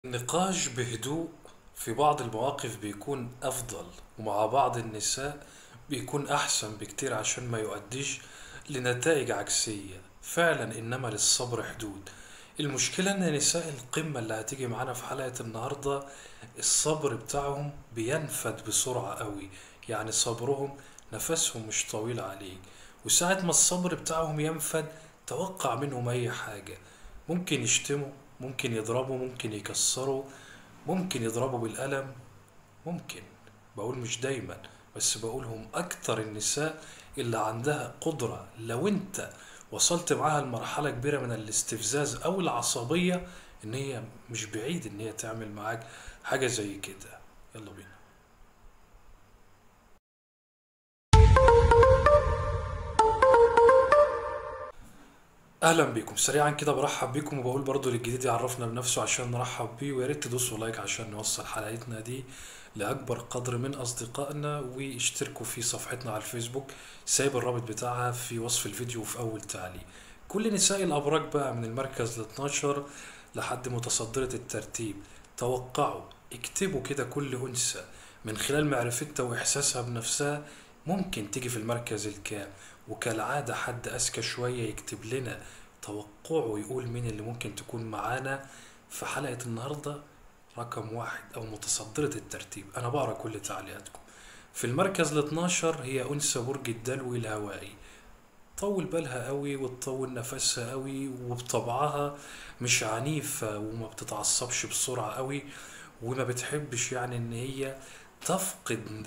النقاش بهدوء في بعض المواقف بيكون أفضل ومع بعض النساء بيكون أحسن بكتير عشان ما يؤديش لنتائج عكسية فعلا إنما للصبر حدود المشكلة إن نساء القمة اللي هتيجي معانا في حلقة النهاردة الصبر بتاعهم بينفد بسرعة قوي يعني صبرهم نفسهم مش طويل عليك وساعة ما الصبر بتاعهم ينفد توقع منهم أي حاجة ممكن يشتموا ممكن يضربوا ممكن يكسروا ممكن يضربوا بالقلم ممكن بقول مش دايما بس بقولهم أكتر النساء اللي عندها قدرة لو أنت وصلت معاها لمرحلة كبيرة من الاستفزاز أو العصبية إن هي مش بعيد إن هي تعمل معاك حاجة زي كده يلا بينا اهلا بيكم سريعا كده برحب بيكم وبقول برضو للجديد يعرفنا بنفسه عشان نرحب بيه ويا ريت تدوسوا لايك عشان نوصل حلقتنا دي لاكبر قدر من اصدقائنا واشتركوا في صفحتنا على الفيسبوك سايب الرابط بتاعها في وصف الفيديو وفي اول تعليق كل نساء الابراج بقى من المركز ال 12 لحد متصدرة الترتيب توقعوا اكتبوا كده كل انثى من خلال معرفتها واحساسها بنفسها ممكن تيجي في المركز الكام وكالعادة حد أذكى شوية يكتب لنا توقعه ويقول مين اللي ممكن تكون معانا في حلقة النهاردة رقم واحد أو متصدرة الترتيب أنا بقرا كل تعليقاتكم في المركز ال 12 هي أنثى برج الدلو الهوائي طول بالها قوي وتطول نفسها قوي وبطبعها مش عنيفة وما بتتعصبش بسرعة قوي وما بتحبش يعني ان هي تفقد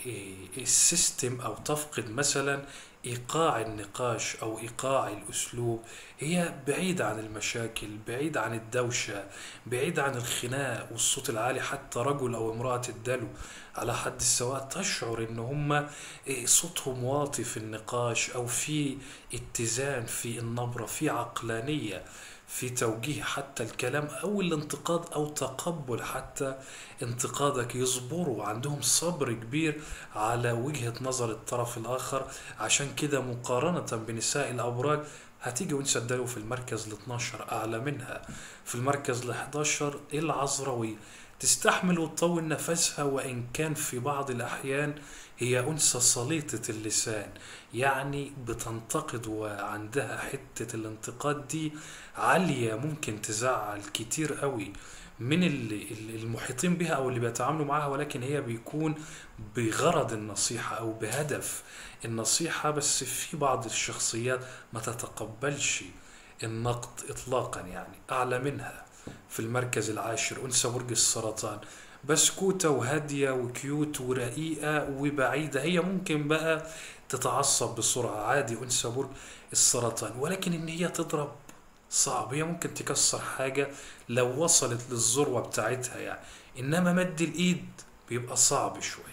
السيستم او تفقد مثلا ايقاع النقاش او ايقاع الاسلوب هي بعيدة عن المشاكل بعيدة عن الدوشة بعيدة عن الخناق والصوت العالي حتى رجل او امرأة الدلو على حد السواء تشعر ان هم صوتهم واطي في النقاش او في اتزان في النبرة في عقلانية في توجيه حتى الكلام او الانتقاد او تقبل حتى انتقادك يصبروا عندهم صبر كبير على وجهة نظر الطرف الاخر عشان كده مقارنة بنساء الابراج هتيجي وانت تدلوا في المركز ال 12 اعلى منها في المركز ال 11 العذراوي تستحمل وتطول نفسها وان كان في بعض الاحيان هي انثى سليطة اللسان يعني بتنتقد وعندها حتة الانتقاد دي عالية ممكن تزعل كتير قوي من اللي المحيطين بها او اللي بيتعاملوا معاها ولكن هي بيكون بغرض النصيحة او بهدف النصيحة بس في بعض الشخصيات ما تتقبلش النقد اطلاقا يعني اعلى منها في المركز العاشر انثى برج السرطان بسكوتة وهادية وكيوت ورقيقة وبعيدة هي ممكن بقى تتعصب بسرعة عادي أنثى برج السرطان ولكن إن هي تضرب صعب هي ممكن تكسر حاجة لو وصلت للذروة بتاعتها يعني إنما مد الإيد بيبقى صعب شوية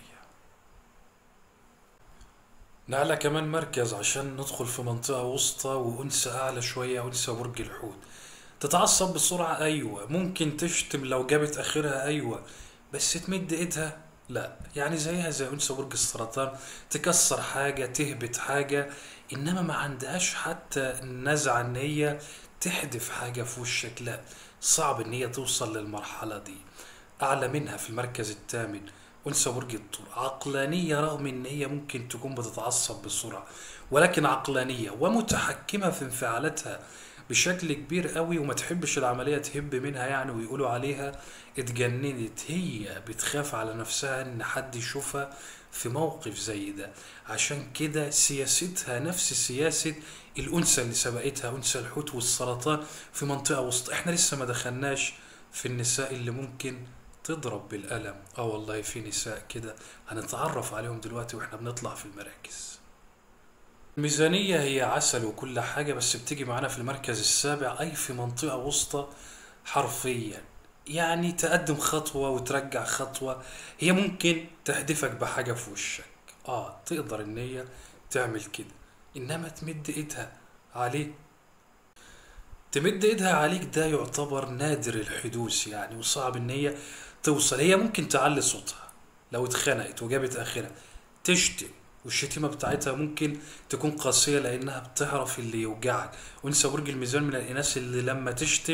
نعلى كمان مركز عشان ندخل في منطقة وسطى وأنثى أعلى شوية أنثى برج الحوت تتعصب بسرعة أيوة ممكن تشتم لو جابت آخرها أيوة بس تمد إيدها لا يعني زيها زي أنثى برج السرطان تكسر حاجة تهبط حاجة إنما ما عندهاش حتى نزعة إن هي تحدف حاجة في وشك لا صعب إن هي توصل للمرحلة دي أعلى منها في المركز الثامن أنثى برج الثور عقلانية رغم إن هي ممكن تكون بتتعصب بسرعة ولكن عقلانية ومتحكمة في انفعالاتها بشكل كبير قوي وما تحبش العملية تهب منها يعني ويقولوا عليها اتجننت هي بتخاف على نفسها ان حد يشوفها في موقف زي ده عشان كده سياستها نفس سياسة الأنثى اللي سبقتها أنثى الحوت والسرطان في منطقة وسط احنا لسه ما دخلناش في النساء اللي ممكن تضرب بالقلم اه والله في نساء كده هنتعرف عليهم دلوقتي واحنا بنطلع في المراكز الميزانية هي عسل وكل حاجة بس بتيجي معانا في المركز السابع أي في منطقة وسطى حرفيا يعني تقدم خطوة وترجع خطوة هي ممكن تحدفك بحاجة في وشك اه تقدر ان هي تعمل كده انما تمد ايدها عليك تمد ايدها عليك ده يعتبر نادر الحدوث يعني وصعب ان هي توصل هي ممكن تعلي صوتها لو اتخنقت وجابت اخرها تشتم والشتيمة بتاعتها ممكن تكون قاسية لأنها بتعرف اللي يوجعك وانثى برج الميزان من الإناث اللي لما تشتم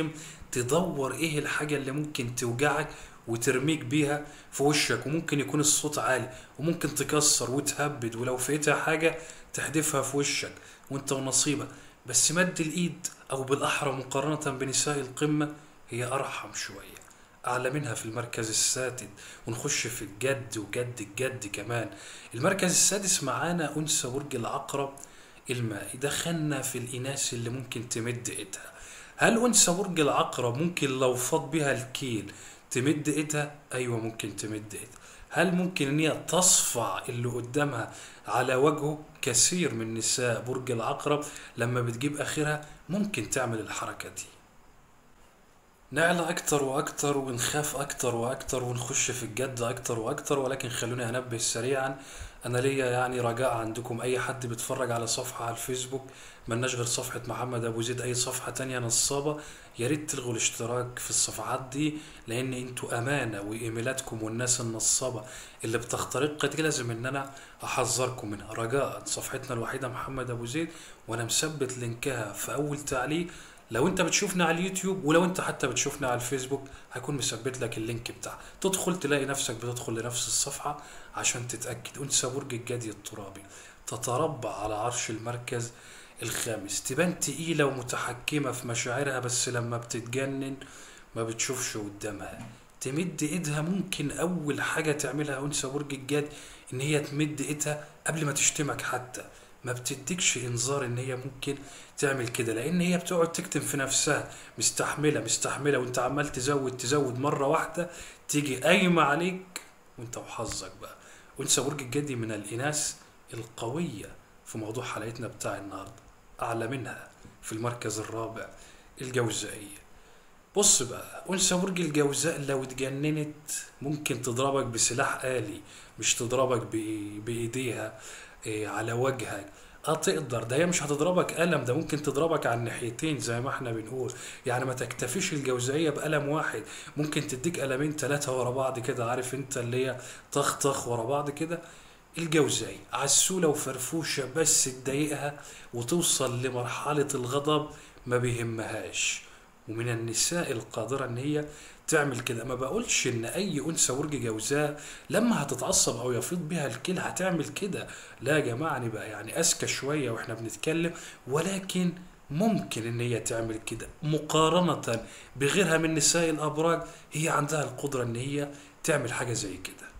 تدور ايه الحاجة اللي ممكن توجعك وترميك بيها في وشك وممكن يكون الصوت عالي وممكن تكسر وتهبد ولو فيتها حاجة تحدفها في وشك وانت ونصيبك بس مد الايد او بالاحرى مقارنة بنساء القمة هي ارحم شوية اعلى منها في المركز السادس ونخش في الجد وجد الجد كمان المركز السادس معانا انثى برج العقرب المائي دخلنا في الاناث اللي ممكن تمد ايدها هل انثى برج العقرب ممكن لو فاض بها الكيل تمد ايدها ايوه ممكن تمد ايدها هل ممكن ان هي تصفع اللي قدامها على وجهه كثير من نساء برج العقرب لما بتجيب اخرها ممكن تعمل الحركه دي نعلى أكتر وأكتر ونخاف أكتر وأكتر ونخش في الجد أكتر وأكتر ولكن خلوني أنبه سريعا أنا ليا يعني رجاء عندكم أي حد بيتفرج على صفحة على الفيسبوك ملناش غير صفحة محمد أبو زيد أي صفحة تانية نصابة يا ريت تلغوا الاشتراك في الصفحات دي لأن انتوا أمانة وإيميلاتكم والناس النصابة اللي بتخترق دي لازم إن أنا أحذركم منها رجاء صفحتنا الوحيدة محمد أبو زيد وأنا مثبت لينكها في أول تعليق لو انت بتشوفنا على اليوتيوب ولو انت حتى بتشوفنا على الفيسبوك هكون مثبت لك اللينك بتاعها تدخل تلاقي نفسك بتدخل لنفس الصفحة عشان تتأكد انثى برج الجدي الترابي تتربع على عرش المركز الخامس تبان تقيلة ومتحكمة في مشاعرها بس لما بتتجنن ما بتشوفش قدامها تمد ايدها ممكن اول حاجة تعملها انثى برج الجدي ان هي تمد ايدها قبل ما تشتمك حتى ما بتديكش انذار ان هي ممكن تعمل كده لان هي بتقعد تكتم في نفسها مستحمله مستحمله وانت عمال تزود تزود مره واحده تيجي قايمه عليك وانت وحظك بقى وانثى برج الجدي من الاناث القويه في موضوع حلقتنا بتاع النهارده اعلى منها في المركز الرابع الجوزائيه بص بقى انثى برج الجوزاء لو اتجننت ممكن تضربك بسلاح آلي مش تضربك بإي- بايديها إيه، على وجهك اه تقدر ده هي مش هتضربك قلم ده ممكن تضربك على الناحيتين زي ما احنا بنقول يعني ما تكتفيش الجوزائية بقلم واحد ممكن تديك قلمين ثلاثة ورا بعض كده عارف انت اللي هي طخ طخ ورا بعض كده الجوزائي عسولة وفرفوشة بس تضايقها وتوصل لمرحلة الغضب ما بيهمهاش ومن النساء القادرة ان هي تعمل كده ما بقولش ان اي انثى برج جوزاء لما هتتعصب او يفيض بها الكل هتعمل كده لا يا جماعة نبقى يعني اذكى شوية واحنا بنتكلم ولكن ممكن ان هي تعمل كده مقارنة بغيرها من نساء الابراج هي عندها القدرة ان هي تعمل حاجة زي كده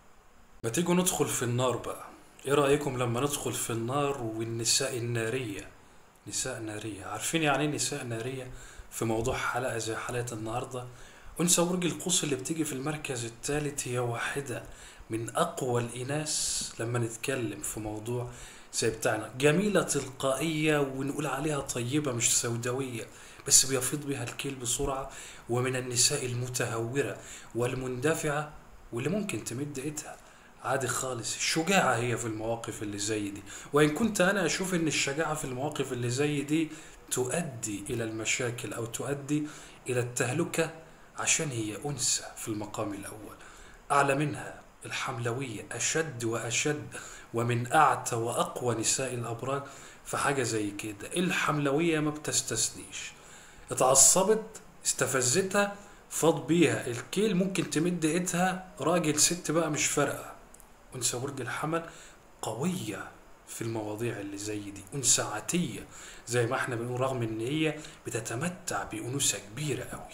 ما تيجوا ندخل في النار بقى ايه رأيكم لما ندخل في النار والنساء النارية نساء نارية عارفين يعني ايه نساء نارية في موضوع حلقة زي حلقة النهاردة أنثى برج القوس اللي بتيجي في المركز الثالث هي واحدة من أقوى الإناث لما نتكلم في موضوع زي بتاعنا جميلة تلقائية ونقول عليها طيبة مش سوداوية بس بيفيض بها الكيل بسرعة ومن النساء المتهورة والمندفعة واللي ممكن تمد ايدها عادي خالص شجاعة هي في المواقف اللي زي دي وإن كنت أنا أشوف إن الشجاعة في المواقف اللي زي دي تؤدي إلى المشاكل أو تؤدي إلى التهلكة عشان هي أنثى في المقام الأول أعلى منها الحملوية أشد وأشد ومن أعتى وأقوى نساء الأبراج في حاجة زي كده الحملوية ما بتستثنيش اتعصبت استفزتها فاض بيها الكيل ممكن تمد ايدها راجل ست بقى مش فارقة أنثى برج الحمل قوية في المواضيع اللي زي دي أنثى عاتية زي ما احنا بنقول رغم ان هي بتتمتع بأنوثة كبيرة قوي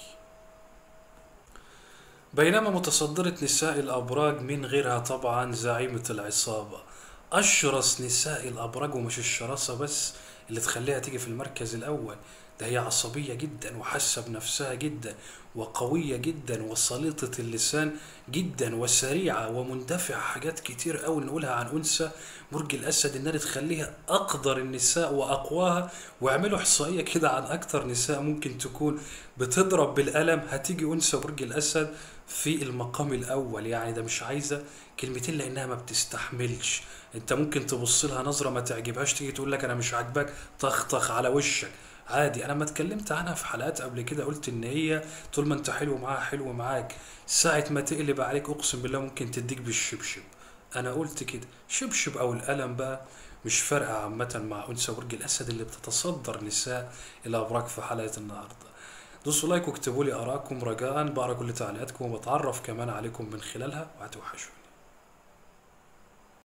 بينما متصدرة نساء الأبراج من غيرها طبعا زعيمة العصابة أشرس نساء الأبراج ومش الشراسة بس اللي تخليها تيجي في المركز الأول ده هي عصبية جدا وحاسة بنفسها جدا وقوية جدا وسليطة اللسان جدا وسريعة ومندفعة حاجات كتير قوي نقولها عن أنثى برج الأسد إنها تخليها أقدر النساء وأقواها واعملوا إحصائية كده عن أكتر نساء ممكن تكون بتضرب بالقلم هتيجي أنثى برج الأسد في المقام الأول يعني ده مش عايزة كلمتين لأنها ما بتستحملش أنت ممكن تبص لها نظرة ما تعجبهاش تيجي تقول لك أنا مش عاجباك طخطخ على وشك عادي انا ما اتكلمت عنها في حلقات قبل كده قلت ان هي طول ما انت حلو معاها حلو معاك ساعة ما تقلب عليك اقسم بالله ممكن تديك بالشبشب انا قلت كده شبشب او القلم بقى مش فارقة عامة مع انثى برج الاسد اللي بتتصدر نساء الابراج في حلقة النهاردة دوسوا لايك واكتبوا لي ارائكم رجاء بقرا كل تعليقاتكم وبتعرف كمان عليكم من خلالها وهتوحشوني